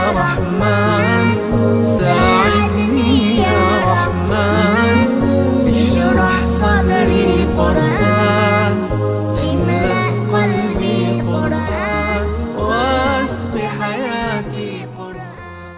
رحمن ساعدني يا رحمن اشرح صدري قرآن املأ قلبي قرآن واسق حياتي قرآن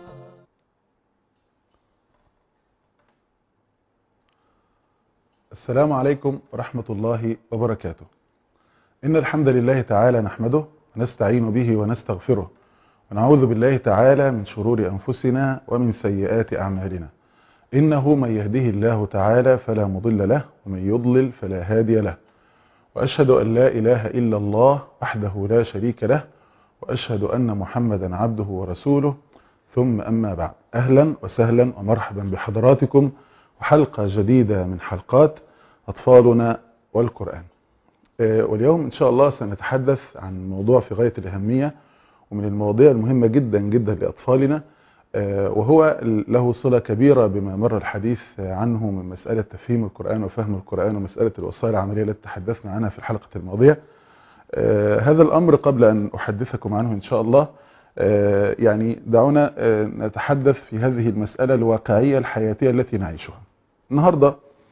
السلام عليكم ورحمة الله وبركاته إن الحمد لله تعالى نحمده ونستعين به ونستغفره ونعوذ بالله تعالى من شرور أنفسنا ومن سيئات أعمالنا إنه من يهده الله تعالى فلا مضل له ومن يضلل فلا هادي له وأشهد أن لا إله إلا الله وحده لا شريك له وأشهد أن محمدا عبده ورسوله ثم أما بعد أهلا وسهلا ومرحبا بحضراتكم وحلقة جديدة من حلقات أطفالنا والقرآن آه، واليوم إن شاء الله سنتحدث عن موضوع في غاية الأهمية ومن المواضيع المهمة جدا جدا لأطفالنا آه، وهو له صلة كبيرة بما مر الحديث عنه من مسألة تفهيم القرآن وفهم القرآن ومسألة الوصايا العملية التي تحدثنا عنها في الحلقة الماضية آه، هذا الأمر قبل أن أحدثكم عنه إن شاء الله آه، يعني دعونا آه، نتحدث في هذه المسألة الواقعية الحياتية التي نعيشها النهاردة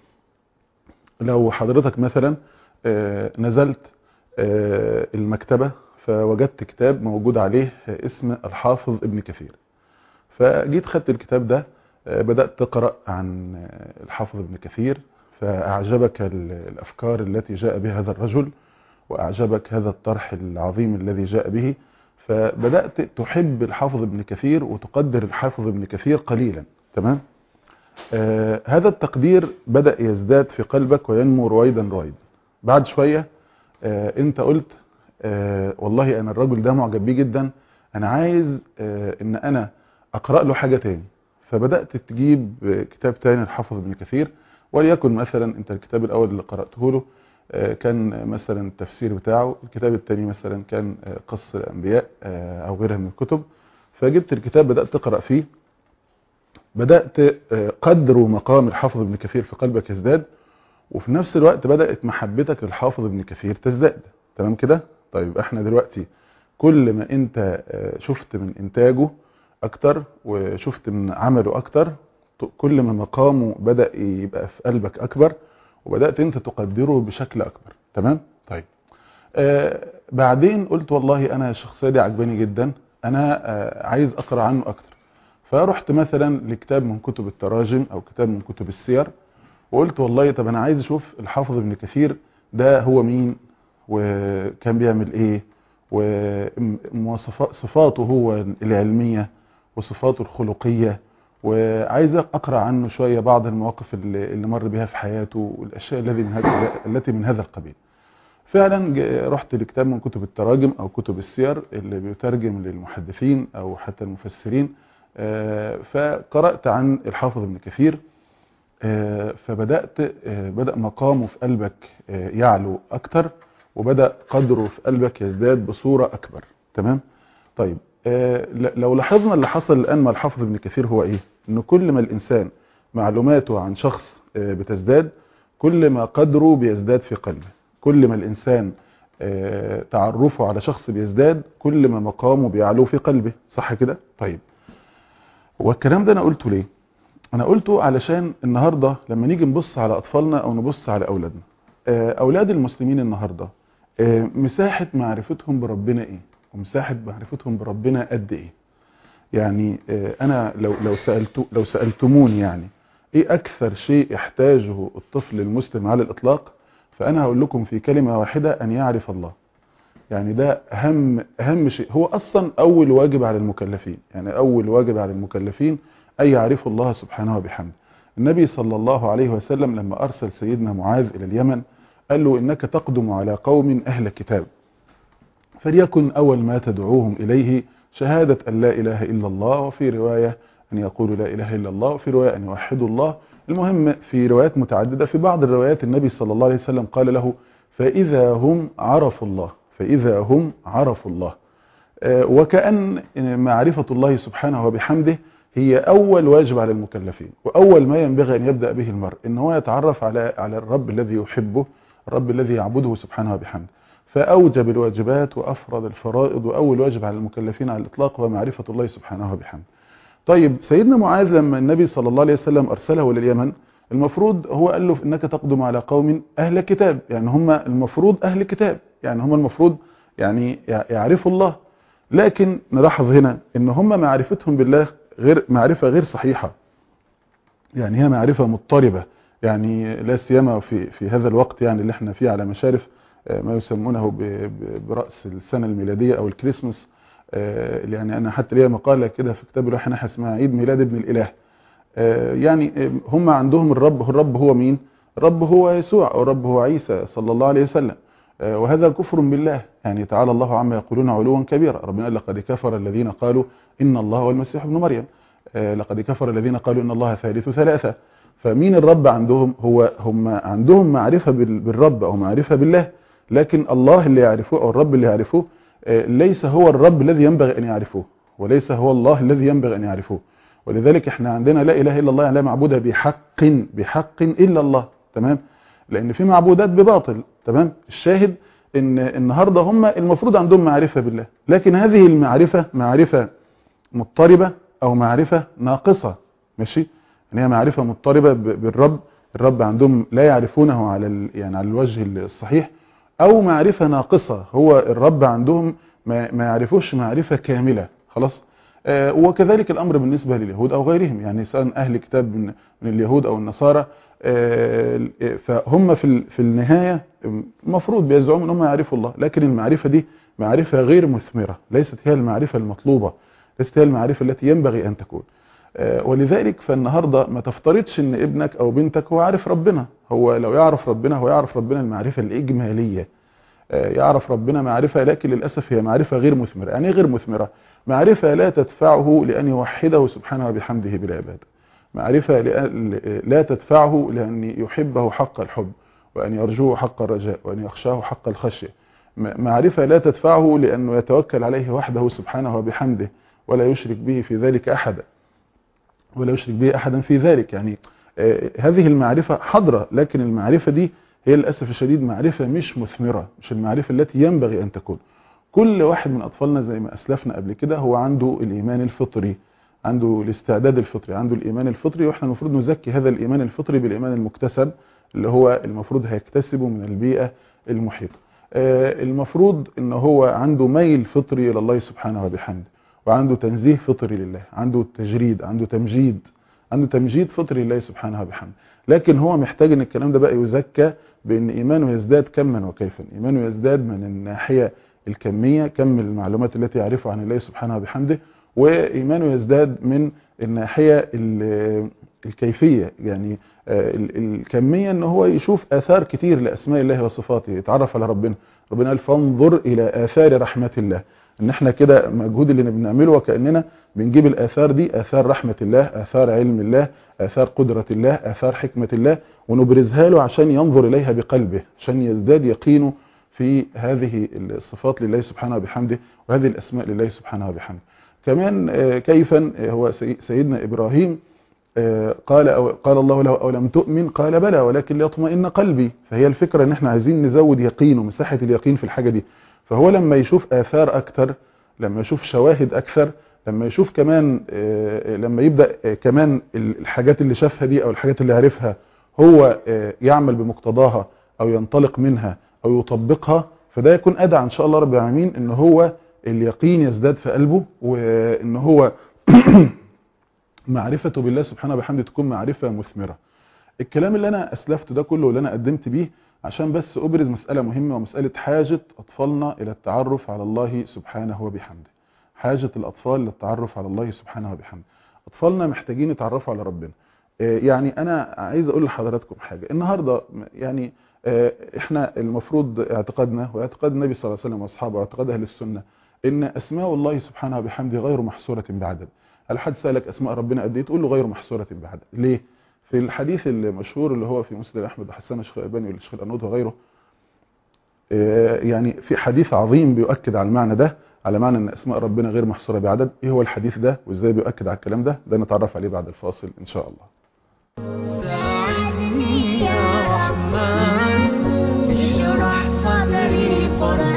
لو حضرتك مثلا آه، نزلت آه، المكتبة فوجدت كتاب موجود عليه اسم الحافظ ابن كثير فجيت خدت الكتاب ده آه، بدأت تقرأ عن آه، الحافظ ابن كثير فأعجبك ال- الأفكار التي جاء بها هذا الرجل وأعجبك هذا الطرح العظيم الذي جاء به فبدأت تحب الحافظ ابن كثير وتقدر الحافظ ابن كثير قليلا تمام آه هذا التقدير بدأ يزداد في قلبك وينمو رويدا رويدا بعد شوية آه انت قلت آه والله انا الرجل ده معجب بيه جدا انا عايز آه ان انا اقرأ له حاجة تاني فبدأت تجيب آه، كتاب تاني الحافظ ابن كثير وليكن مثلا انت الكتاب الاول اللي قرأته له آه، كان مثلا التفسير بتاعه الكتاب الثاني مثلا كان آه، قصص الانبياء آه، او غيرها من الكتب فجبت الكتاب بدأت تقرأ فيه بدأت آه، قدر ومقام الحافظ ابن كثير في قلبك يزداد وفي نفس الوقت بدأت محبتك للحافظ ابن كثير تزداد تمام كده طيب احنا دلوقتي كل ما انت آه، شفت من انتاجه اكتر وشفت من عمله اكتر ت- كل ما مقامه بدأ يبقى في قلبك اكبر وبدأت انت تقدره بشكل اكبر تمام طيب آه بعدين قلت والله انا الشخصيه دي عجباني جدا انا آه عايز اقرا عنه اكتر فرحت مثلا لكتاب من كتب التراجم او كتاب من كتب السير وقلت والله طب انا عايز اشوف الحافظ ابن كثير ده هو مين وكان بيعمل ايه وصفاته هو العلميه وصفاته الخلقيه وعايز اقرا عنه شويه بعض المواقف اللي, اللي مر بها في حياته والاشياء الذي من هذا التي من هذا القبيل فعلا ج- رحت لكتاب من كتب التراجم او كتب السير اللي بيترجم للمحدثين او حتى المفسرين آه، فقرأت عن الحافظ ابن كثير آه، فبدأت آه، بدأ مقامه في قلبك آه، يعلو أكتر وبدأ قدره في قلبك يزداد بصورة أكبر تمام طيب آه، ل- لو لاحظنا اللي حصل الآن مع الحافظ ابن كثير هو إيه إن كل ما الإنسان معلوماته عن شخص آه، بتزداد كل ما قدره بيزداد في قلبه كل ما الإنسان آه، تعرفه على شخص بيزداد كل ما مقامه بيعلو في قلبه صح كده طيب والكلام ده انا قلته ليه انا قلته علشان النهاردة لما نيجي نبص على اطفالنا او نبص على اولادنا آه، اولاد المسلمين النهاردة آه، مساحة معرفتهم بربنا ايه ومساحة معرفتهم بربنا قد ايه يعني آه، انا لو لو سالت لو سالتموني يعني ايه اكثر شيء يحتاجه الطفل المسلم على الاطلاق فانا هقول لكم في كلمة واحدة ان يعرف الله يعني ده اهم اهم شيء هو اصلا اول واجب على المكلفين يعني اول واجب على المكلفين ان يعرفوا الله سبحانه وبحمده النبي صلى الله عليه وسلم لما ارسل سيدنا معاذ الى اليمن قال له انك تقدم على قوم اهل كتاب فليكن اول ما تدعوهم اليه شهادة ان لا اله الا الله وفي رواية ان يقولوا لا اله الا الله وفي رواية ان يوحدوا الله المهم في روايات متعددة في بعض الروايات النبي صلى الله عليه وسلم قال له فاذا هم عرفوا الله فإذا هم عرفوا الله آه، وكأن معرفة الله سبحانه وبحمده هي أول واجب على المكلفين وأول ما ينبغي أن يبدأ به المرء إن هو يتعرف على على الرب الذي يحبه الرب الذي يعبده سبحانه وبحمده فأوجب الواجبات وأفرض الفرائض وأول واجب على المكلفين على الإطلاق هو معرفة الله سبحانه وبحمده طيب سيدنا معاذ لما النبي صلى الله عليه وسلم أرسله لليمن المفروض هو قال له إنك تقدم على قوم أهل كتاب يعني هم المفروض أهل كتاب يعني هم المفروض يعني يعرفوا الله لكن نلاحظ هنا ان هم معرفتهم بالله غير معرفة غير صحيحة يعني هي معرفة مضطربة يعني لا سيما في في هذا الوقت يعني اللي احنا فيه على مشارف ما يسمونه برأس السنة الميلادية او الكريسماس يعني انا حتى ليا مقالة كده في كتاب الواحد نحن اسمها عيد ميلاد ابن الاله يعني هم عندهم الرب الرب هو مين الرب هو يسوع او الرب هو عيسى صلى الله عليه وسلم وهذا كفر بالله يعني تعالى الله عما يقولون علوا كبيرا ربنا قال لقد كفر الذين قالوا إن الله هو المسيح ابن مريم لقد كفر الذين قالوا إن الله ثالث ثلاثة فمين الرب عندهم هو هم عندهم معرفة بالرب أو معرفة بالله لكن الله اللي يعرفوه أو الرب اللي يعرفوه ليس هو الرب الذي ينبغي أن يعرفوه وليس هو الله الذي ينبغي أن يعرفوه ولذلك احنا عندنا لا إله إلا الله يعني لا معبود بحق بحق إلا الله تمام لأن في معبودات بباطل تمام الشاهد ان النهاردة هم المفروض عندهم معرفة بالله لكن هذه المعرفة معرفة مضطربة او معرفة ناقصة ماشي يعني هي معرفة مضطربة بالرب الرب عندهم لا يعرفونه على يعني على الوجه الصحيح او معرفة ناقصة هو الرب عندهم ما, ما يعرفوش معرفة كاملة خلاص آه وكذلك الامر بالنسبة لليهود او غيرهم يعني سواء اهل كتاب من, من اليهود او النصارى فهم في في النهاية المفروض بيزعموا ان هم يعرفوا الله لكن المعرفة دي معرفة غير مثمرة ليست هي المعرفة المطلوبة ليست هي المعرفة التي ينبغي ان تكون ولذلك فالنهاردة ما تفترضش ان ابنك او بنتك هو عارف ربنا هو لو يعرف ربنا هو يعرف ربنا المعرفة الاجمالية يعرف ربنا معرفة لكن للأسف هي معرفة غير مثمرة يعني غير مثمرة معرفة لا تدفعه لأن يوحده سبحانه وبحمده بالعبادة معرفة لا تدفعه لأن يحبه حق الحب وأن يرجوه حق الرجاء وأن يخشاه حق الخشية معرفة لا تدفعه لأنه يتوكل عليه وحده سبحانه وبحمده ولا يشرك به في ذلك أحدا ولا يشرك به أحدا في ذلك يعني هذه المعرفة حضرة لكن المعرفة دي هي للأسف الشديد معرفة مش مثمرة مش المعرفة التي ينبغي أن تكون كل واحد من أطفالنا زي ما أسلفنا قبل كده هو عنده الإيمان الفطري عنده الاستعداد الفطري عنده الإيمان الفطري وإحنا المفروض نزكي هذا الإيمان الفطري بالإيمان المكتسب اللي هو المفروض هيكتسبه من البيئة المحيطة المفروض ان هو عنده ميل فطري الى الله سبحانه وبحمده وعنده تنزيه فطري لله عنده تجريد عنده تمجيد عنده تمجيد فطري لله سبحانه وبحمده لكن هو محتاج ان الكلام ده بقى يزكى بان ايمانه يزداد كما وكيفا ايمانه يزداد من الناحية الكمية كم المعلومات التي يعرفها عن الله سبحانه وبحمده وايمانه يزداد من الناحية الكيفية يعني الكمية ان هو يشوف اثار كتير لاسماء الله وصفاته يتعرف على ربنا ربنا قال فانظر الى اثار رحمة الله ان احنا كده مجهود اللي بنعمله وكأننا بنجيب الاثار دي اثار رحمة الله اثار علم الله اثار قدرة الله اثار حكمة الله ونبرزها له عشان ينظر اليها بقلبه عشان يزداد يقينه في هذه الصفات لله سبحانه وبحمده وهذه الاسماء لله سبحانه وبحمده كمان كيفا هو سيدنا ابراهيم قال أو قال الله له أو لم تؤمن قال بلى ولكن ليطمئن قلبي فهي الفكرة ان احنا عايزين نزود يقين ومساحة اليقين في الحاجة دي فهو لما يشوف آثار أكتر لما يشوف شواهد أكثر لما يشوف كمان لما يبدأ كمان الحاجات اللي شافها دي أو الحاجات اللي عرفها هو يعمل بمقتضاها أو ينطلق منها أو يطبقها فده يكون أدعى إن شاء الله رب العالمين إن هو اليقين يزداد في قلبه وإن هو معرفته بالله سبحانه وبحمده تكون معرفة مثمرة الكلام اللي أنا أسلفته ده كله واللي أنا قدمت بيه عشان بس أبرز مسألة مهمة ومسألة حاجة أطفالنا إلى التعرف على الله سبحانه وبحمده حاجة الأطفال للتعرف على الله سبحانه وبحمده أطفالنا محتاجين يتعرفوا على ربنا يعني أنا عايز أقول لحضراتكم حاجة النهاردة يعني إحنا المفروض اعتقادنا واعتقاد النبي صلى الله عليه وسلم وأصحابه واعتقاد أهل السنة إن أسماء الله سبحانه وبحمده غير محصورة بعدد هل حد سألك أسماء ربنا قد ايه تقول له غير محصورة بعدد ليه في الحديث المشهور اللي هو في مسلم أحمد وحسان الشيخ الألباني والشيخ الأنود وغيره يعني في حديث عظيم بيؤكد على المعنى ده على معنى ان اسماء ربنا غير محصورة بعدد ايه هو الحديث ده وازاي بيؤكد على الكلام ده ده نتعرف عليه بعد الفاصل ان شاء الله ساعدني يا رحمن اشرح صدري قرآن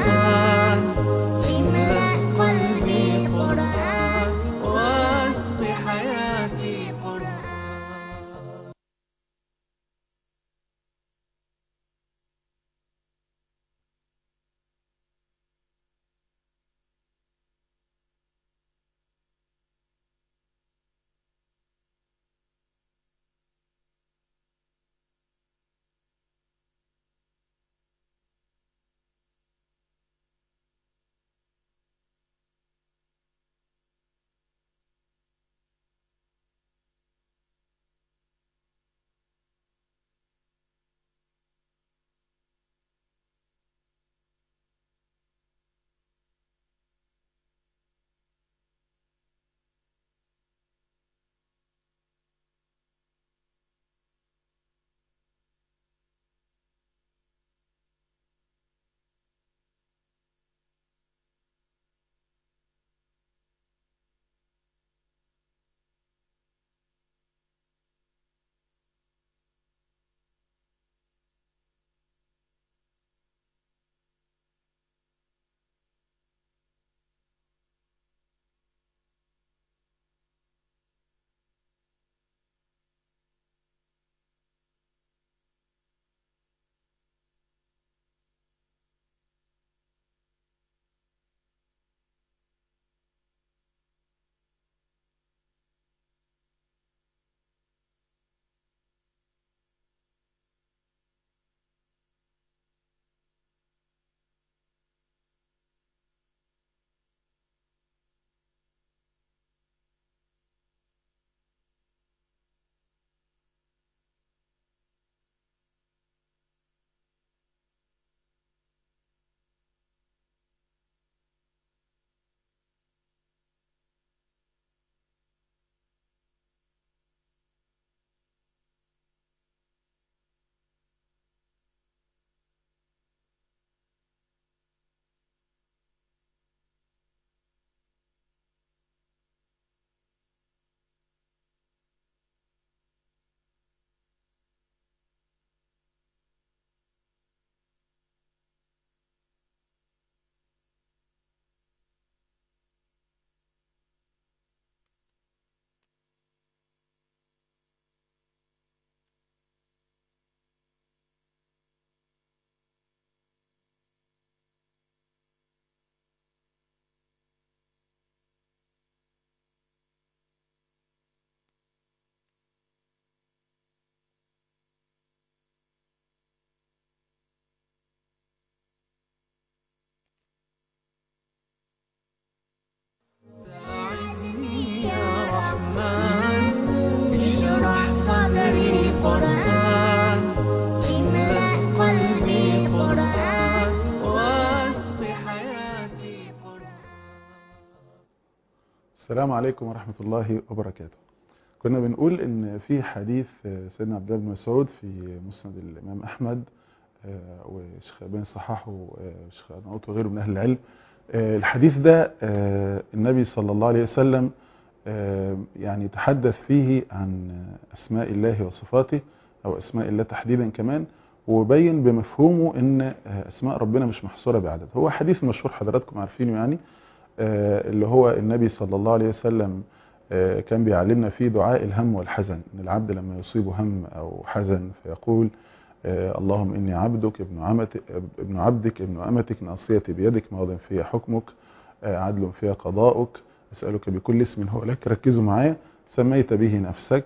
السلام عليكم ورحمة الله وبركاته كنا بنقول ان في حديث سيدنا عبد الله بن مسعود في مسند الامام احمد آه، والشيخ ابن صححه والشيخ نوط وغيره من اهل العلم آه، الحديث ده آه، النبي صلى الله عليه وسلم آه، يعني تحدث فيه عن اسماء الله وصفاته او اسماء الله تحديدا كمان وبين بمفهومه ان آه، اسماء ربنا مش محصوره بعدد هو حديث مشهور حضراتكم عارفينه يعني آه، اللي هو النبي صلى الله عليه وسلم آه، كان بيعلمنا فيه دعاء الهم والحزن ان العبد لما يصيبه هم او حزن فيقول آه، اللهم اني عبدك ابن عمتك ابن عبدك ابن امتك ناصيتي بيدك ماض فيها حكمك آه، عدل فيها قضاؤك اسالك بكل اسم هو لك ركزوا معايا سميت به نفسك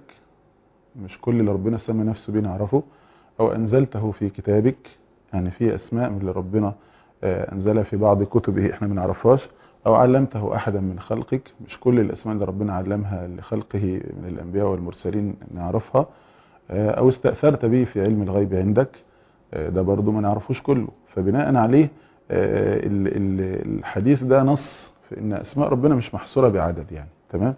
مش كل اللي ربنا سمى نفسه بيه نعرفه او انزلته في كتابك يعني في اسماء من اللي ربنا آه، انزلها في بعض كتبه احنا ما نعرفهاش او علمته احدا من خلقك مش كل الاسماء اللي ربنا علمها لخلقه من الانبياء والمرسلين نعرفها آه، او استأثرت به في علم الغيب عندك آه، ده برضو ما نعرفوش كله فبناء عليه آه، ال- ال- الحديث ده نص في ان اسماء ربنا مش محصورة بعدد يعني تمام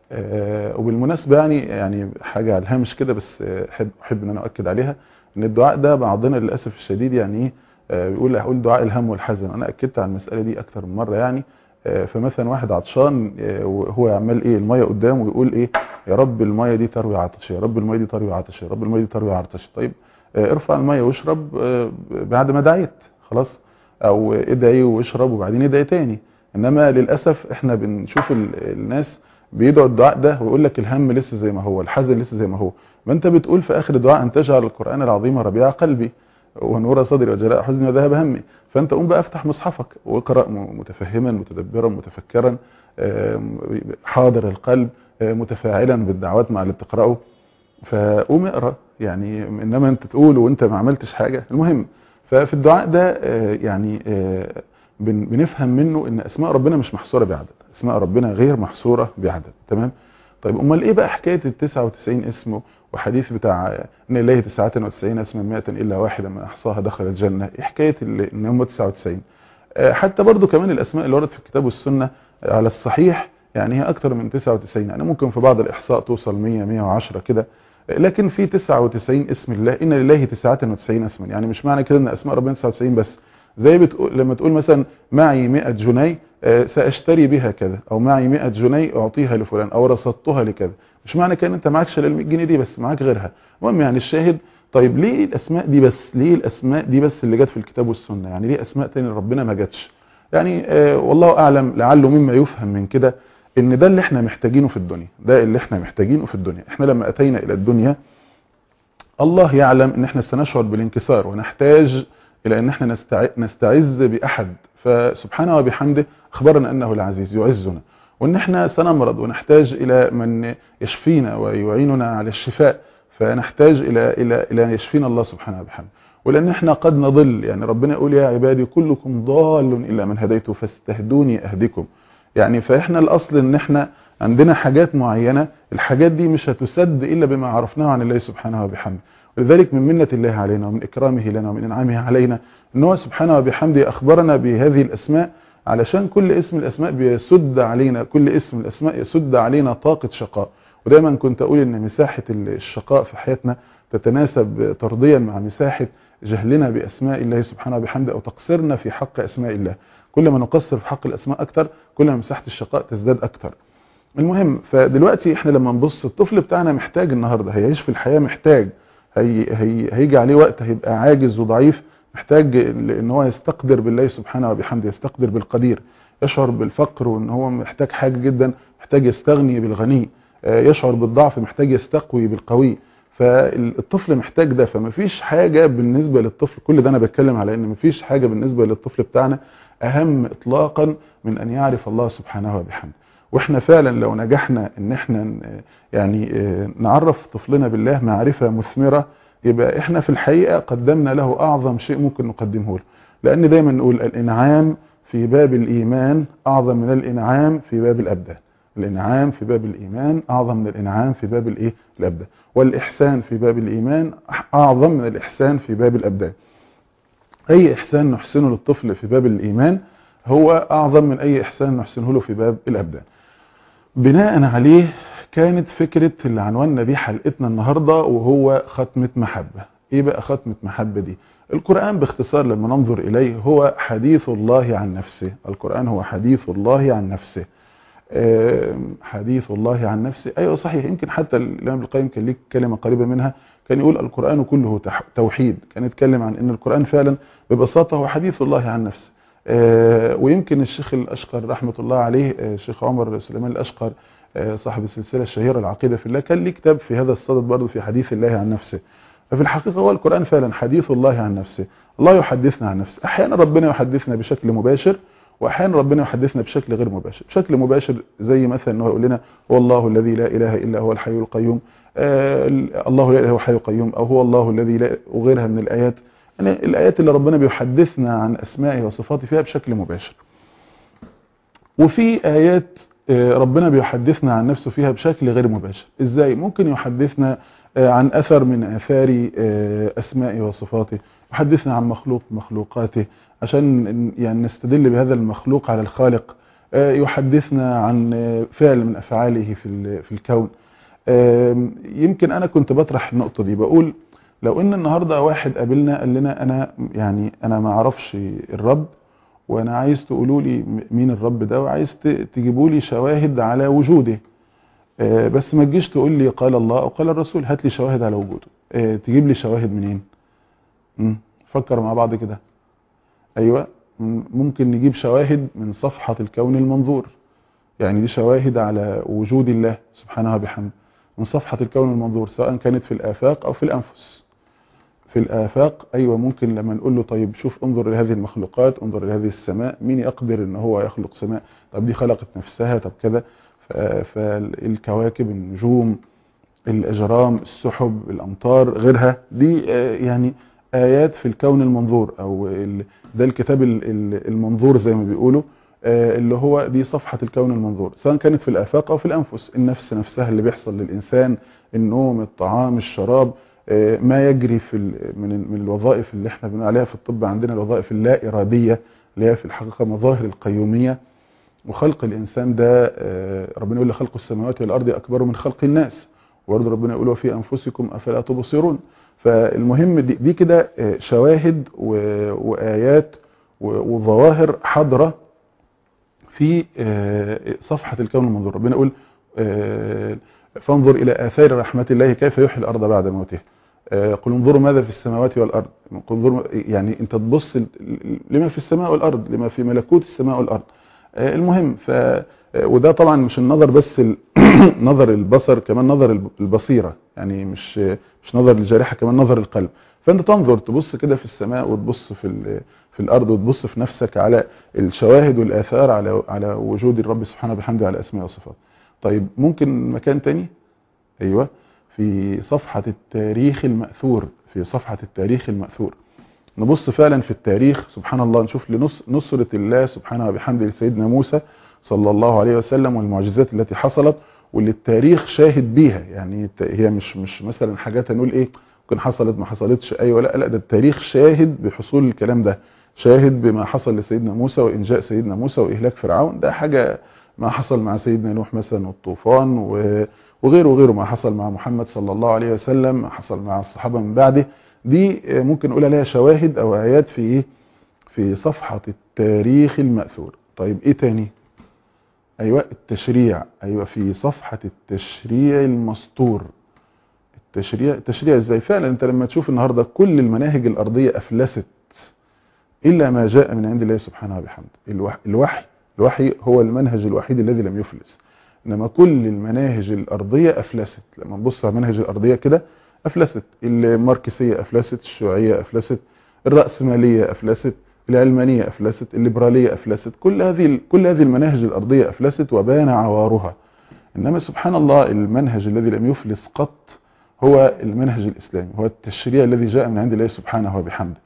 آه، وبالمناسبة يعني يعني حاجة على الهامش كده بس آه، احب احب ان انا اؤكد عليها ان الدعاء ده بعضنا للاسف الشديد يعني ايه آه، بيقول هقول دعاء الهم والحزن انا اكدت على المسألة دي اكتر من مرة يعني آه، فمثلا واحد عطشان آه، وهو يعمل ايه المية قدامه ويقول ايه يا رب المية دي تروي عطشي يا رب المية دي تروي عطشي يا رب المية دي تروي عطشي طيب آه، ارفع المية واشرب آه، بعد ما دعيت خلاص او ادعي واشرب وبعدين ادعي تاني انما للاسف احنا بنشوف ال- الناس بيدعوا الدعاء ده ويقول لك الهم لسه زي ما هو الحزن لسه زي ما هو ما انت بتقول في اخر الدعاء ان تجعل القران العظيم ربيع قلبي ونور صدري وجلاء حزني وذهب همي فانت قوم بقى افتح مصحفك واقرا م- متفهما متدبرا متفكرا آم، حاضر القلب آه، متفاعلا بالدعوات مع اللي بتقراه فقوم اقرا يعني انما انت تقول وانت ما عملتش حاجه المهم ففي الدعاء ده آه، يعني آه، بن- بنفهم منه ان اسماء ربنا مش محصوره بعدد اسماء ربنا غير محصوره بعدد تمام طيب امال ايه بقى حكايه ال 99 اسم وحديث بتاع ان الله 99 اسما 100 الا واحدا من احصاها دخل الجنه ايه حكايه ال- ان هم 99 آه، حتى برضو كمان الاسماء اللي وردت في الكتاب والسنه على الصحيح يعني هي اكتر من 99 يعني ممكن في بعض الاحصاء توصل 100 110 كده لكن في 99 اسم الله ان لله 99 اسما يعني مش معنى كده ان اسماء ربنا 99 بس زي بتقول لما تقول مثلا معي 100 جنيه آه، ساشتري بها كذا او معي 100 جنيه اعطيها لفلان او رصدتها لكذا مش معنى كده ان انت معكش الا ال 100 جنيه دي بس معاك غيرها المهم يعني الشاهد طيب ليه الاسماء دي بس ليه الاسماء دي بس اللي جت في الكتاب والسنه يعني ليه اسماء تاني ربنا ما جاتش يعني آه والله اعلم لعله مما يفهم من كده ان ده اللي احنا محتاجينه في الدنيا ده اللي احنا محتاجينه في الدنيا احنا لما اتينا الى الدنيا الله يعلم ان احنا سنشعر بالانكسار ونحتاج الى ان احنا نستع- نستعز باحد فسبحانه وبحمده اخبرنا انه العزيز يعزنا وان احنا سنمرض ونحتاج الى من يشفينا ويعيننا على الشفاء فنحتاج الى الى الى يشفينا الله سبحانه وبحمده ولان احنا قد نضل يعني ربنا يقول يا عبادي كلكم ضال الا من هديته فاستهدوني اهدكم يعني فاحنا الاصل ان احنا عندنا حاجات معينة الحاجات دي مش هتسد الا بما عرفناه عن الله سبحانه وبحمده ولذلك من منة الله علينا ومن اكرامه لنا ومن انعامه علينا ان هو سبحانه وبحمده اخبرنا بهذه الاسماء علشان كل اسم من الاسماء بيسد علينا كل اسم من الاسماء يسد علينا طاقة شقاء ودايما كنت اقول ان مساحة الشقاء في حياتنا تتناسب طرديا مع مساحة جهلنا باسماء الله سبحانه وبحمده او تقصيرنا في حق اسماء الله كل ما نقصر في حق الاسماء اكتر كل ما مساحة الشقاء تزداد اكتر المهم فدلوقتي احنا لما نبص الطفل بتاعنا محتاج النهارده هيعيش في الحياة محتاج هي هي هيجي عليه وقت هيبقى عاجز وضعيف محتاج ان هو يستقدر بالله سبحانه وبحمده يستقدر بالقدير يشعر بالفقر وان هو محتاج حاجة جدا محتاج يستغني بالغني آه، يشعر بالضعف محتاج يستقوي بالقوي فالطفل محتاج ده فمفيش حاجة بالنسبة للطفل كل ده انا بتكلم على ان مفيش حاجة بالنسبة للطفل بتاعنا اهم اطلاقا من ان يعرف الله سبحانه وبحمده واحنا فعلا لو نجحنا ان احنا ن- يعني آه، نعرف طفلنا بالله معرفة مثمرة يبقى احنا في الحقيقة قدمنا له اعظم شيء ممكن نقدمه له لان دايما نقول الانعام في باب الايمان اعظم من الانعام في باب الابدان الانعام في باب الايمان اعظم من الانعام في باب الايه الابدان والاحسان في باب الايمان اعظم من الاحسان في باب الابدان اي احسان نحسنه للطفل في باب الايمان هو اعظم من اي احسان نحسنه له في باب الابدان بناء عليه كانت فكرة اللي عنواننا بيه حلقتنا النهاردة وهو ختمة محبة ايه بقى ختمة محبة دي القرآن باختصار لما ننظر إليه هو حديث الله عن نفسه القرآن هو حديث الله عن نفسه آم، حديث الله عن نفسه أيوة صحيح يمكن حتى الإمام ابن القيم كان ليه كلمة قريبة منها كان يقول القرآن كله تح- توحيد كان يتكلم عن أن القرآن فعلا ببساطة هو حديث الله عن نفسه آه، ويمكن الشيخ الأشقر رحمة الله عليه آه، الشيخ عمر سليمان الأشقر آه، صاحب السلسلة الشهيرة العقيدة في الله كان ليه كتاب في هذا الصدد برضه في حديث الله عن نفسه ففي الحقيقة هو القرآن فعلا حديث الله عن نفسه الله يحدثنا عن نفسه أحيانا ربنا يحدثنا بشكل مباشر وأحيانا ربنا يحدثنا بشكل غير مباشر بشكل مباشر زي مثلا أنه يقول لنا هو الله الذي لا إله إلا هو الحي القيوم آه، الله لا إله إلا هو الحي القيوم أو هو الله الذي لا وغيرها من الآيات يعني الآيات اللي ربنا بيحدثنا عن أسمائه وصفاته فيها بشكل مباشر وفي آيات آه، ربنا بيحدثنا عن نفسه فيها بشكل غير مباشر ازاي ممكن يحدثنا آه، عن أثر من آثار آه، أسمائه وصفاته يحدثنا عن مخلوق من مخلوقاته عشان ن- يعني نستدل بهذا المخلوق على الخالق آه، يحدثنا عن آه، فعل من أفعاله في ال- في الكون آم، يمكن أنا كنت بطرح النقطة دي بقول لو ان النهارده واحد قابلنا قال لنا انا يعني انا ما اعرفش الرب وانا عايز تقولوا لي مين الرب ده وعايز ت- تجيبوا لي شواهد على وجوده آه، بس ما تجيش تقول لي قال الله او قال الرسول هات لي شواهد على وجوده آه، تجيب لي شواهد منين مم، فكر مع بعض كده ايوه مم، ممكن نجيب شواهد من صفحة الكون المنظور يعني دي شواهد على وجود الله سبحانه وبحمده من صفحة الكون المنظور سواء كانت في الآفاق أو في الأنفس في الآفاق أيوة ممكن لما نقول له طيب شوف انظر لهذه المخلوقات انظر لهذه السماء مين يقدر ان هو يخلق سماء طب دي خلقت نفسها طب كذا ف- فالكواكب النجوم الأجرام السحب الأمطار غيرها دي آه، يعني آيات في الكون المنظور أو ال- ده الكتاب ال- ال- المنظور زي ما بيقولوا آه، اللي هو دي صفحة الكون المنظور سواء كانت في الآفاق أو في الأنفس النفس نفسها اللي بيحصل للإنسان النوم الطعام الشراب آه، ما يجري في ال- من ال- من الوظائف اللي احنا بنقول عليها في الطب عندنا الوظائف اللا إرادية اللي هي في الحقيقة مظاهر القيومية وخلق الإنسان ده آه، ربنا يقول لخلق السماوات والأرض أكبر من خلق الناس وبرضه ربنا يقول وفي أنفسكم أفلا تبصرون فالمهم دي, دي كده آه، شواهد و- وآيات و- وظواهر حاضرة في آه، صفحة الكون المنظور ربنا يقول آه، فانظر إلى آثار رحمة الله كيف يحيي الأرض بعد موتها آه، قل انظروا ماذا في السماوات والأرض قل انظروا يعني انت تبص ل- لما في السماء والأرض لما في ملكوت السماء والأرض آه، المهم ف آه، وده طبعا مش النظر بس ال- نظر البصر كمان نظر الب- البصيرة يعني مش مش نظر الجارحة كمان نظر القلب فانت تنظر تبص كده في السماء وتبص في ال- في الأرض وتبص في نفسك على الشواهد والآثار على على وجود الرب سبحانه وبحمده على أسماء وصفاته طيب ممكن مكان تاني أيوة في صفحة التاريخ المأثور في صفحة التاريخ المأثور نبص فعلا في التاريخ سبحان الله نشوف لنصرة الله سبحانه وبحمده لسيدنا موسى صلى الله عليه وسلم والمعجزات التي حصلت واللي التاريخ شاهد بيها يعني الت- هي مش مش مثلا حاجات هنقول ايه ممكن حصلت ما حصلتش ايوه لا لا ده التاريخ شاهد بحصول الكلام ده شاهد بما حصل لسيدنا موسى وانجاء سيدنا موسى واهلاك فرعون ده حاجه ما حصل مع سيدنا نوح مثلا والطوفان و- وغيره وغيره ما حصل مع محمد صلى الله عليه وسلم ما حصل مع الصحابه من بعده دي آه، ممكن نقول عليها شواهد او ايات في ايه في صفحه التاريخ المأثور طيب ايه تاني ايوه التشريع ايوه في صفحه التشريع المسطور التشريع التشريع ازاي فعلا انت لما تشوف النهارده كل المناهج الارضيه افلست الا ما جاء من عند الله سبحانه وبحمده الوحي الوحي الوحي هو المنهج الوحيد الذي لم يفلس انما كل المناهج الارضيه افلست لما نبص على المناهج الارضيه كده افلست الماركسيه افلست الشيوعيه افلست الراسماليه افلست العلمانيه افلست الليبراليه افلست كل هذه كل هذه المناهج الارضيه افلست وبان عوارها انما سبحان الله المنهج الذي لم يفلس قط هو المنهج الاسلامي هو التشريع الذي جاء من عند الله سبحانه وبحمده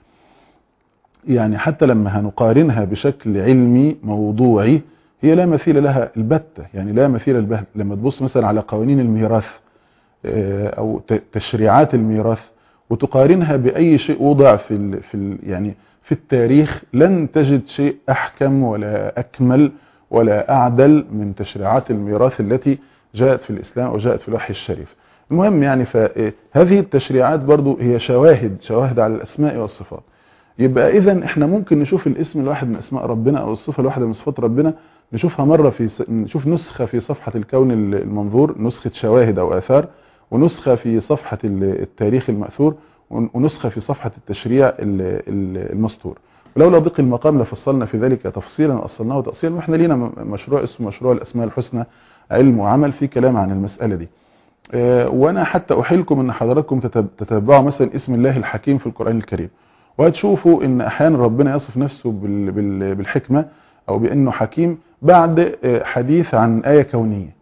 يعني حتى لما هنقارنها بشكل علمي موضوعي هي لا مثيل لها البتة يعني لا مثيل لها لما تبص مثلا على قوانين الميراث آه، او ت- تشريعات الميراث وتقارنها باي شيء وضع في ال في ال يعني في التاريخ لن تجد شيء احكم ولا اكمل ولا أعدل من تشريعات الميراث التي جاءت في الإسلام وجاءت في الوحي الشريف المهم يعني فهذه التشريعات برضو هي شواهد شواهد على الأسماء والصفات يبقى إذا إحنا ممكن نشوف الاسم الواحد من أسماء ربنا أو الصفة الواحدة من صفات ربنا نشوفها مرة في س... نشوف نسخة في صفحة الكون المنظور نسخة شواهد أو آثار ونسخة في صفحة التاريخ المأثور ونسخة في صفحة التشريع المسطور ولولا ضيق المقام لفصلنا في ذلك تفصيلا وأصلناه تأصيلا واحنا لينا مشروع اسمه مشروع الأسماء الحسنى علم وعمل في كلام عن المسألة دي وانا حتى احيلكم ان حضراتكم تتبعوا مثلا اسم الله الحكيم في القرآن الكريم وهتشوفوا ان احيانا ربنا يصف نفسه بالحكمة او بانه حكيم بعد حديث عن آية كونية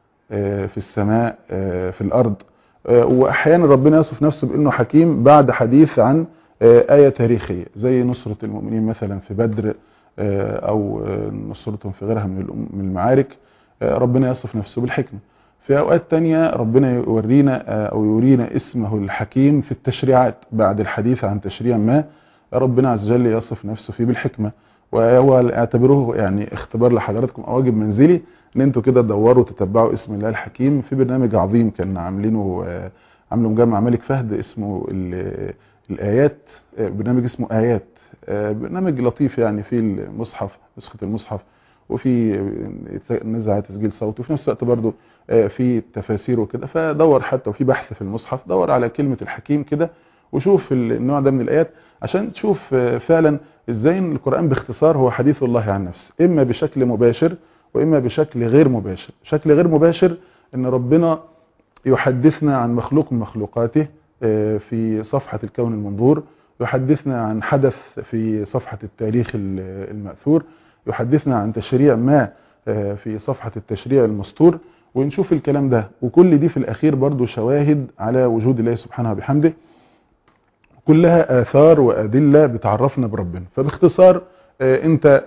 في السماء في الارض واحيانا ربنا يصف نفسه بانه حكيم بعد حديث عن آية تاريخية زي نصرة المؤمنين مثلا في بدر او نصرتهم في غيرها من المعارك ربنا يصف نفسه بالحكمة في اوقات تانية ربنا يورينا او يورينا اسمه الحكيم في التشريعات بعد الحديث عن تشريع ما ربنا عز وجل يصف نفسه فيه بالحكمة وهو اعتبروه يعني اختبار لحضراتكم او واجب منزلي ان انتوا كده تدوروا تتبعوا اسم الله الحكيم في برنامج عظيم كان عاملينه عامله مجمع ملك فهد اسمه الايات برنامج اسمه ايات برنامج لطيف يعني في المصحف نسخة المصحف وفي نزع تسجيل صوت وفي نفس الوقت برضه في تفاسير وكده فدور حتى وفي بحث في المصحف دور على كلمة الحكيم كده وشوف النوع ده من الآيات عشان تشوف فعلا ازاي ان القرآن باختصار هو حديث الله عن نفسه اما بشكل مباشر واما بشكل غير مباشر شكل غير مباشر ان ربنا يحدثنا عن مخلوق من مخلوقاته في صفحة الكون المنظور يحدثنا عن حدث في صفحة التاريخ المأثور يحدثنا عن تشريع ما في صفحة التشريع المسطور ونشوف الكلام ده وكل دي في الأخير برضو شواهد على وجود الله سبحانه وبحمده كلها آثار وأدلة بتعرفنا بربنا فباختصار انت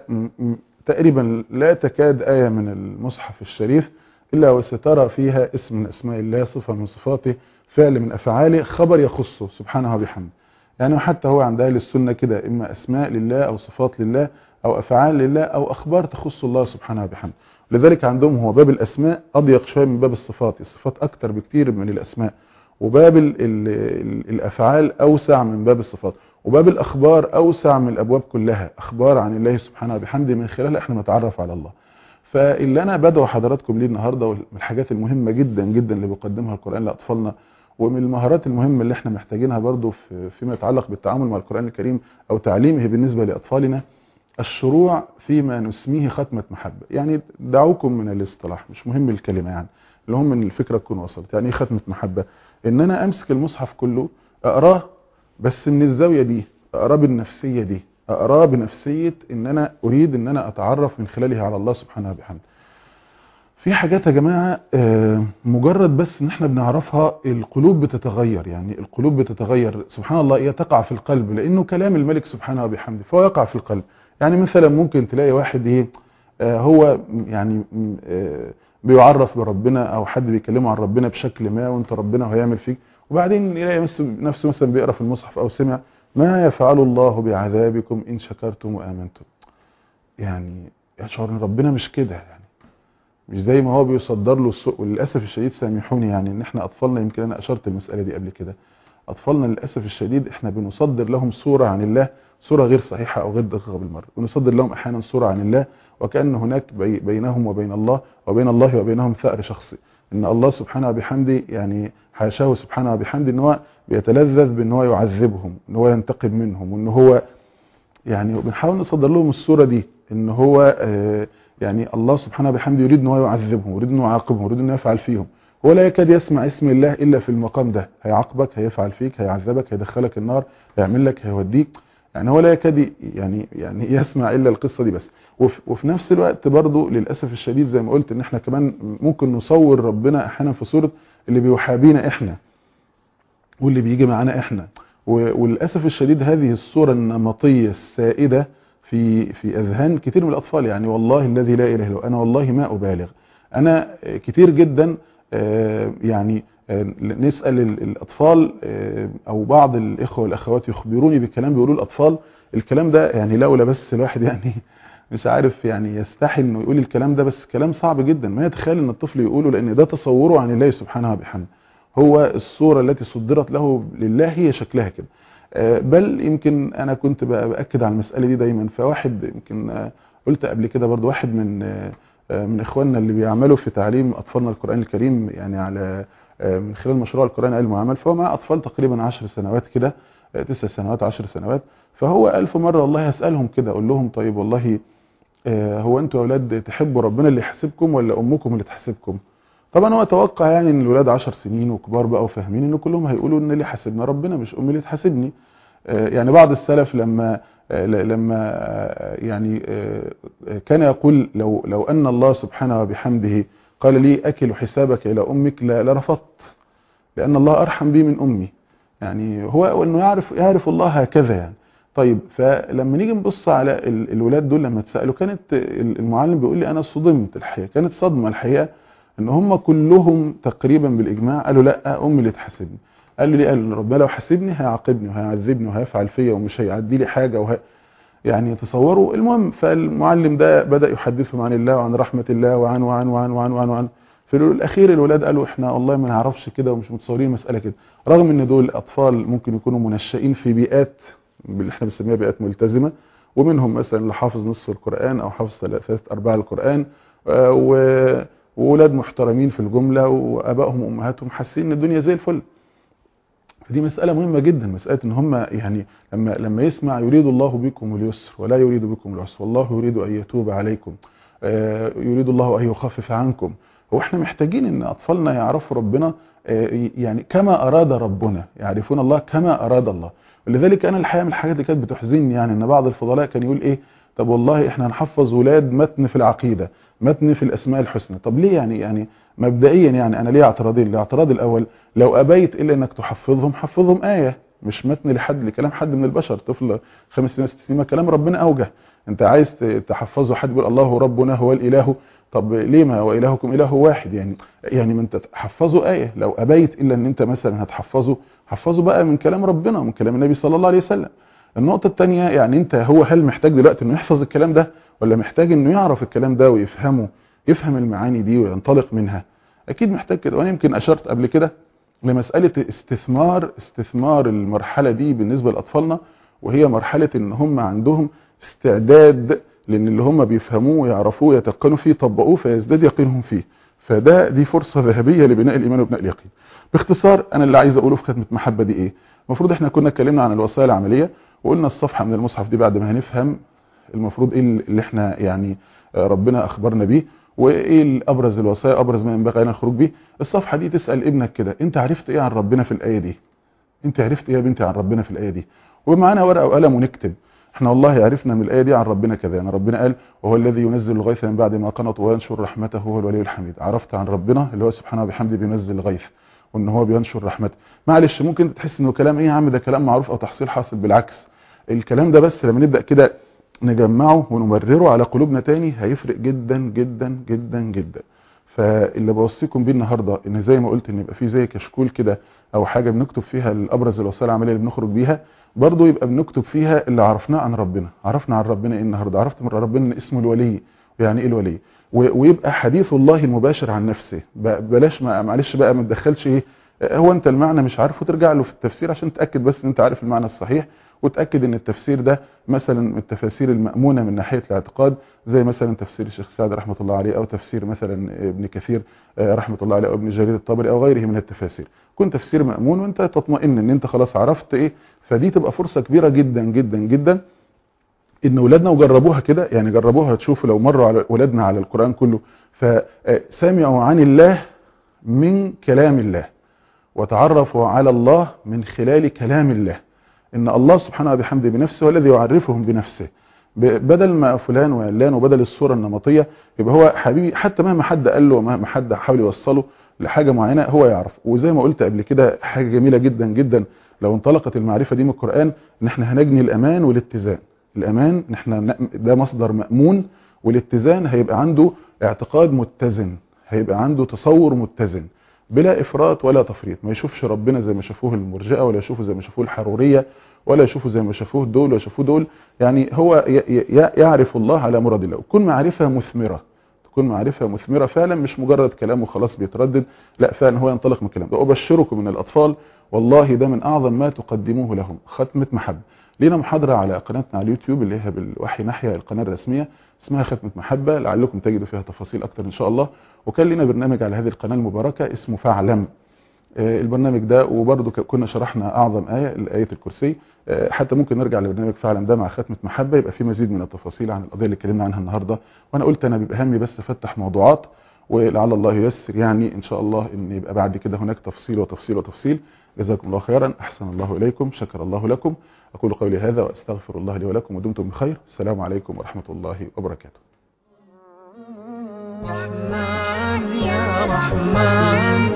تقريبا لا تكاد آية من المصحف الشريف إلا وسترى فيها اسم من أسماء الله صفة من صفاته فعل من أفعاله خبر يخصه سبحانه وبحمده يعني حتى هو عند أهل السنة كده إما أسماء لله أو صفات لله أو أفعال لله أو أخبار تخص الله سبحانه وبحمده لذلك عندهم هو باب الأسماء أضيق شوية من باب الصفات الصفات أكتر بكتير من الأسماء وباب ال ال ال الأفعال أوسع من باب الصفات وباب الأخبار أوسع من الأبواب كلها أخبار عن الله سبحانه وبحمده من خلالها إحنا نتعرف على الله فاللي أنا بدعو حضراتكم ليه النهاردة ومن الحاجات المهمة جدا جدا اللي بيقدمها القرآن لأطفالنا ومن المهارات المهمة اللي احنا محتاجينها برضو في فيما يتعلق بالتعامل مع القرآن الكريم أو تعليمه بالنسبة لأطفالنا الشروع فيما نسميه ختمة محبة يعني دعوكم من الاصطلاح مش مهم الكلمة يعني اللي هم ان الفكرة تكون وصلت يعني ايه ختمة محبة ان انا امسك المصحف كله اقراه بس من الزاوية دي اقراه بالنفسية دي اقراه بنفسية ان انا اريد ان انا اتعرف من خلاله على الله سبحانه وبحمده في حاجات يا جماعة مجرد بس ان احنا بنعرفها القلوب بتتغير يعني القلوب بتتغير سبحان الله هي تقع في القلب لانه كلام الملك سبحانه وبحمده فهو يقع في القلب يعني مثلا ممكن تلاقي واحد ايه هو يعني بيعرف بربنا او حد بيكلمه عن ربنا بشكل ما وانت ربنا هيعمل فيك وبعدين يلاقي نفسه مثلا بيقرا في المصحف او سمع ما يفعل الله بعذابكم ان شكرتم وامنتم يعني يشعر ان ربنا مش كده يعني مش زي ما هو بيصدر له السوء وللاسف الشديد سامحوني يعني ان احنا اطفالنا يمكن انا اشرت المساله دي قبل كده اطفالنا للاسف الشديد احنا بنصدر لهم صوره عن الله صوره غير صحيحه او غير دقيقه بالمره ونصدر لهم احيانا صوره عن الله وكان هناك بي بينهم وبين الله وبين الله وبينهم ثأر شخصي ان الله سبحانه وبحمده يعني حاشاه سبحانه وبحمده ان هو بيتلذذ بان هو يعذبهم ان هو ينتقم منهم وان هو يعني بنحاول نصدر لهم الصوره دي ان هو آه يعني الله سبحانه وبحمده يريد ان هو يعذبهم يريد انه يعاقبهم يريد انه يفعل فيهم هو لا يكاد يسمع اسم الله الا في المقام ده هيعاقبك هيفعل فيك هيعذبك هيدخلك النار هيعمل لك هيوديك يعني هو لا يكاد يعني يعني يسمع الا القصه دي بس وفي, وفي نفس الوقت برضه للاسف الشديد زي ما قلت ان احنا كمان ممكن نصور ربنا احيانا في صوره اللي بيحابينا احنا واللي بيجي معانا احنا وللاسف الشديد هذه الصوره النمطيه السائده في في اذهان كتير من الاطفال يعني والله الذي لا اله الا هو انا والله ما ابالغ انا كتير جدا يعني نسال الاطفال او بعض الاخوه والاخوات يخبروني بالكلام بيقولوا الاطفال الكلام ده يعني لولا بس الواحد يعني مش عارف يعني يستحي انه يقول الكلام ده بس كلام صعب جدا ما يتخيل ان الطفل يقوله لان ده تصوره عن الله سبحانه وبحمده هو الصورة التي صدرت له لله هي شكلها كده آه، بل يمكن انا كنت بقى باكد على المساله دي دايما فواحد يمكن آه، قلت قبل كده برضو واحد من آه، آه، من اخواننا اللي بيعملوا في تعليم اطفالنا القران الكريم يعني على آه، من خلال مشروع القران علم وعمل فهو معاه اطفال تقريبا 10 سنوات كده آه، تسع سنوات 10 سنوات فهو ألف مرة والله هسألهم كده أقول لهم طيب والله آه، هو أنتوا يا أولاد تحبوا ربنا اللي يحاسبكم ولا أمكم اللي تحاسبكم طبعا هو توقع يعني ان الولاد 10 سنين وكبار بقى وفاهمين ان كلهم هيقولوا ان اللي حاسبنا ربنا مش امي اللي تحاسبني آه، يعني بعض السلف لما آه، ل- لما آه، يعني آه، كان يقول لو لو ان الله سبحانه وبحمده قال لي اكل حسابك الى امك لا- لرفضت لان الله ارحم بي من امي يعني هو انه يعرف يعرف الله هكذا يعني طيب فلما نيجي نبص على ال- الولاد دول لما اتسالوا كانت ال- المعلم بيقول لي انا صدمت الحقيقه كانت صدمه الحقيقه ان هم كلهم تقريبا بالاجماع قالوا لا امي اللي تحاسبني قال لي ليه قال ربنا لو حاسبني هيعاقبني وهيعذبني وهيفعل فيا ومش هيعدي لي حاجه وه... يعني تصوروا المهم فالمعلم ده بدا يحدثهم عن الله وعن رحمه الله وعن وعن وعن وعن وعن, وعن. في الاخير الولاد قالوا احنا والله ما نعرفش كده ومش متصورين المساله كده رغم ان دول اطفال ممكن يكونوا منشئين في بيئات اللي احنا بنسميها بيئات ملتزمه ومنهم مثلا اللي حافظ نصف القران او حافظ ثلاث ارباع القران آه، و وولاد محترمين في الجملة وابائهم وامهاتهم حاسين ان الدنيا زي الفل فدي مسألة مهمة جدا مسألة ان هم يعني لما لما يسمع يريد الله بكم اليسر ولا يريد بكم العسر والله يريد ان يتوب عليكم آه، يريد الله ان يخفف عنكم هو احنا محتاجين ان اطفالنا يعرفوا ربنا آه، يعني كما اراد ربنا يعرفون الله كما اراد الله ولذلك انا الحقيقه من الحاجات اللي كانت بتحزنني يعني ان بعض الفضلاء كان يقول ايه طب والله احنا هنحفظ ولاد متن في العقيده متن في الاسماء الحسنى طب ليه يعني يعني مبدئيا يعني انا ليه اعتراضين الاعتراض الاول لو ابيت الا انك تحفظهم حفظهم ايه مش متن لحد لكلام حد من البشر طفل خمس سنين ست سنين ما كلام ربنا اوجه انت عايز ت- تحفظه حد بيقول الله ربنا هو الاله طب ليه ما هو الهكم اله واحد يعني يعني ما انت تحفظه ايه لو ابيت الا ان انت مثلا هتحفظه حفظه بقى من كلام ربنا من كلام النبي صلى الله عليه وسلم النقطة الثانية يعني انت هو هل محتاج دلوقتي انه يحفظ الكلام ده ولا محتاج انه يعرف الكلام ده ويفهمه يفهم المعاني دي وينطلق منها اكيد محتاج كده وانا يمكن اشرت قبل كده لمسألة استثمار استثمار المرحلة دي بالنسبة لأطفالنا وهي مرحلة ان هم عندهم استعداد لان اللي هم بيفهموه ويعرفوه ويتقنوا فيه يطبقوه فيزداد يقينهم فيه فده دي فرصة ذهبية لبناء الإيمان وبناء اليقين باختصار أنا اللي عايز أقوله في ختمة محبة دي إيه المفروض إحنا كنا اتكلمنا عن الوصايا العملية وقلنا الصفحة من المصحف دي بعد ما هنفهم المفروض إيه اللي إحنا يعني آه، ربنا أخبرنا بيه وإيه أبرز الوصايا أبرز ما ينبغي علينا الخروج بيه الصفحة دي تسأل ابنك كده أنت عرفت إيه عن ربنا في الآية دي أنت عرفت إيه يا بنتي عن ربنا في الآية دي ومعانا ورقة وقلم ونكتب احنا والله عرفنا من الآية دي عن ربنا كذا يعني ربنا قال وهو الذي ينزل الغيث من بعد ما قنط وينشر رحمته هو الولي الحميد عرفت عن ربنا اللي هو سبحانه وبحمده بينزل الغيث وان هو بينشر رحمته معلش ممكن تحس انه كلام ايه يا عم ده كلام معروف او تحصيل حاصل بالعكس الكلام ده بس لما نبدأ كده نجمعه ونمرره على قلوبنا تاني هيفرق جدا جدا جدا جدا فاللي بوصيكم بيه النهارده ان زي ما قلت ان يبقى في زي كشكول كده او حاجه بنكتب فيها الابرز الوسائل العمليه اللي بنخرج بيها برضه يبقى بنكتب فيها اللي عرفناه عن ربنا عرفنا عن ربنا ايه النهارده عرفت من ربنا ان اسمه الولي ويعني ايه الولي و- ويبقى حديث الله المباشر عن نفسه ب- بلاش ما معلش بقى ما تدخلش ايه هو انت المعنى مش عارفه ترجع له في التفسير عشان تاكد بس ان انت عارف المعنى الصحيح وتاكد ان التفسير ده مثلا من التفاسير المامونه من ناحيه الاعتقاد زي مثلا تفسير الشيخ سعد رحمه الله عليه او تفسير مثلا ابن كثير آه، رحمه الله عليه او ابن جرير الطبري او غيره من التفاسير كن تفسير مامون وانت تطمئن ان انت خلاص عرفت ايه فدي تبقى فرصه كبيره جدا جدا جدا ان اولادنا وجربوها كده يعني جربوها تشوفوا لو مروا على اولادنا على القران كله فسمعوا عن الله من كلام الله وتعرفوا على الله من خلال كلام الله ان الله سبحانه وبحمده بنفسه هو الذي يعرفهم بنفسه ب- بدل ما فلان وعلان وبدل الصورة النمطية يبقى هو حبيبي حتى مهما حد قال له ومهما حد حاول يوصله لحاجة معينة هو يعرف وزي ما قلت قبل كده حاجة جميلة جدا جدا لو انطلقت المعرفة دي من القرآن ان احنا هنجني الامان والاتزان الامان ان احنا ن- ده مصدر مأمون والاتزان هيبقى عنده اعتقاد متزن هيبقى عنده تصور متزن بلا افراط ولا تفريط ما يشوفش ربنا زي ما شافوه المرجئه ولا يشوفه زي ما شافوه الحروريه ولا يشوفوا زي ما شافوه دول وشافوه دول يعني هو ي- ي- يعرف الله على مراد الله وتكون معرفة مثمرة تكون معرفة مثمرة فعلا مش مجرد كلام وخلاص بيتردد لا فعلا هو ينطلق من كلام وأبشركم من الأطفال والله ده من أعظم ما تقدموه لهم ختمة محبة لينا محاضرة على قناتنا على اليوتيوب اللي هي بالوحي ناحية القناة الرسمية اسمها ختمة محبة لعلكم تجدوا فيها تفاصيل أكتر إن شاء الله وكان لنا برنامج على هذه القناة المباركة اسمه فاعلم آه، البرنامج ده وبرضه ك- كنا شرحنا أعظم آية آية الكرسي آه، حتى ممكن نرجع لبرنامج فعلا ده مع ختمة محبة يبقى في مزيد من التفاصيل عن القضية اللي اتكلمنا عنها النهاردة وأنا قلت أنا بيبقى همي بس أفتح موضوعات ولعل الله ييسر يعني إن شاء الله إن يبقى بعد كده هناك تفصيل وتفصيل وتفصيل جزاكم الله خيرا أحسن الله إليكم شكر الله لكم أقول قولي هذا وأستغفر الله لي ولكم ودمتم بخير السلام عليكم ورحمة الله وبركاته رحمن يا رحمن